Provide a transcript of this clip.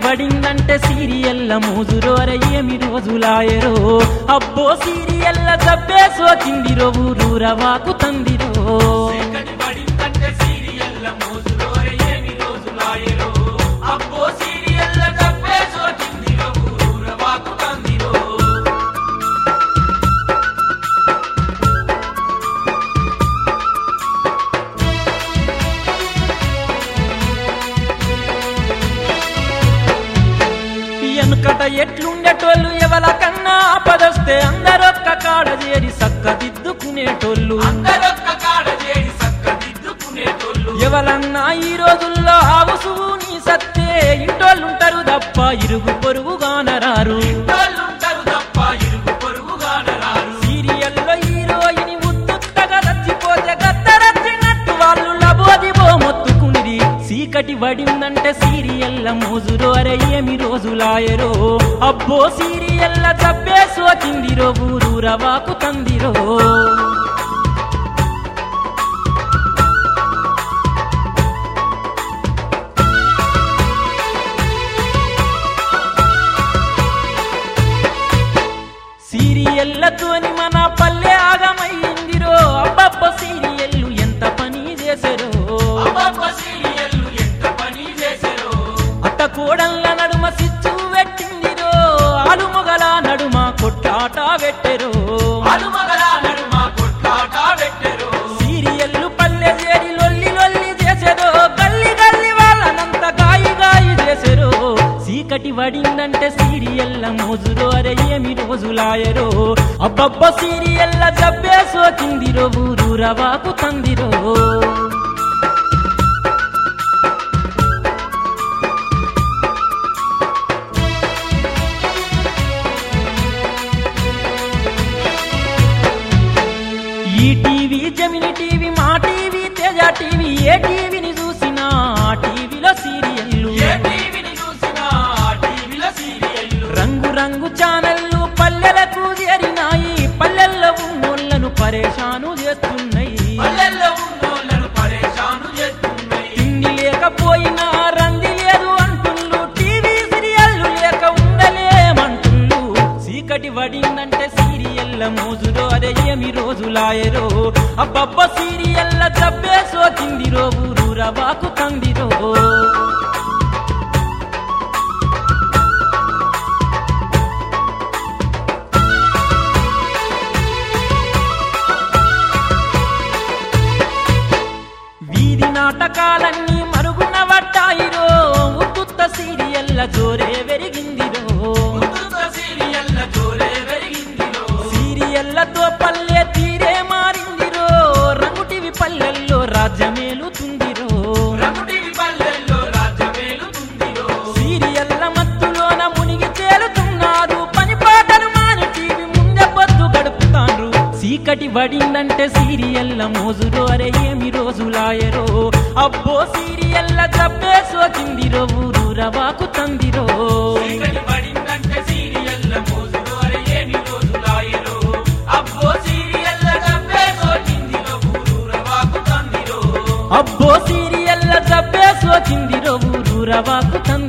పడిందంటే సీరియల్ల మోజురోర ఏమి రోజులాయరో అబ్బో సీరియల్ల జబ్బే సోకిందిరో ఊరూరవాకు తందిరో చీకటి పడిందంటే సీరియల్ల మోజులోరే ఏమి రోజులాయరో అబ్బో సీరియల్ల డబ్బే సోకిందిరో ఊరవాకు తందిరో వెనుకట ఎట్లుండేటోళ్ళు ఎవల కన్నా ఆపదొస్తే అందరొక్క కాడ చేరి సక్కదిద్దుకునేటోళ్ళు అందరొక్క కాడ చేరి సక్కదిద్దుకునేటోళ్ళు ఎవలన్నా ఈ రోజుల్లో ఆవుసువు నీ సత్తే ఇంటోళ్ళుంటారు తప్ప ఇరుగు పొరుగుగానరారు వాళ్ళుంటారు తప్ప ఇరుగు పొరుగుగానరారు సీరియల్లో హీరోయిని ఉత్తుత్తగా రచ్చిపోతే గత్తరచ్చినట్టు వాళ్ళు లబోదిబో మొత్తుకునిది చీకటి పడిందంటే సీరియల్ల మోజురో అరే ఏమి రోజులాయరో అబ్బో సీరియల్ల జబ్బే సోకిందిరో ఊరూరవాకు తందిరో సీరియల్లతోని మన పల్లె ఆగమయ్యిందిరో అబ్బబ్బ సీరియల్లు ఎంత పని చేశారో అబ్బబ్బ సీరియల్లు ఎంత పని చేశారో అట్ట కోడళ్ళ నడుమ సిచ్చు పెట్టిందిరో ఆలు మొగల నడుమ కొట్టాట పెట్టెరో అలుమగల నడుమ కొట్లాట పెట్టెరో సీరియల్లు పల్లె చేరి లొల్లి లొల్లి చేసేదో గల్లి గల్లి వాళ్ళనంత గాయి గాయి చేసేరో చీకటి పడిందంటే సీరియల్ల మోజురో అరే ఏమి రోజులాయరో అబ్బబ్బ సీరియల్ల జబ్బే సోకిందిరో ఊరూరవాకు తందిరో E TV Gemini TV Maa TV Teja TV ఏ టీవీని చూసినా ఆ టీవీలో సీరియల్లు ఏ టీవీని చూసినా ఆ టీవీలో సీరియల్లు రంగు రంగు ఛానళ్ళు పల్లెలకు చేరినాయి పల్లెల్లో ఉన్నోళ్ళను పరేషాను చేస్తున్నాయి పల్లెల్లో ఉన్నోళ్ళను పరేషాను చేస్తున్నాయి తిండి లేకపోయినా రంది లేదు అంటుళ్ళు టీవీ సీరియల్లు లేక ఉండలేమంటుళ్ళు చీకటి పడిందంటే సీరియల్ల మోజురో అదే ఏమి రోజులాయరో అబ్బబ్బ సీరియల్ల జబ్బే సోకిందిరో ఊరూరవాకు తందిరో వీధి నాటకాలన్నీ మరుగున పడ్డాయిరో ఉత్తుత్త సీరియల్ల జోరే వెరిగిందిరో ఉత్తుత్త సీరియల్ల జోరే పెరిగిందిరో సీరియల్లతో పల్లె తీరే మారిందిరో రంగుటివి పల్లెల్లో రాజ్యమేలుతుందిరో రకుటివి పల్లెల్లో రాజ్యమేలుతుందిరో సీరియల్ల మత్తులోన మునిగి తేలుతున్నారు పని పాటలు మాని టీవీ ముందే పొద్దు గడుపుతాండ్రు చీకటి పడిందంటే సీరియల్ల మోజురో అరే ఏమి రోజులాయరో అబ్బో సీరియల్ల జబ్బే సోకిందిరో ఊరూరవాకు తందిరో చీకటి పడిందంటే సీరియల్ల మోజులో అరే ఏమి రోజులాయరో అబ్బో సీరియల్ల డబ్బే సోకిందిరో ఊరూరవాకు తందిరో అబ్బో సీరియల్ల జబ్బే సోకిందిరో ఊరూరవాకు తందిరో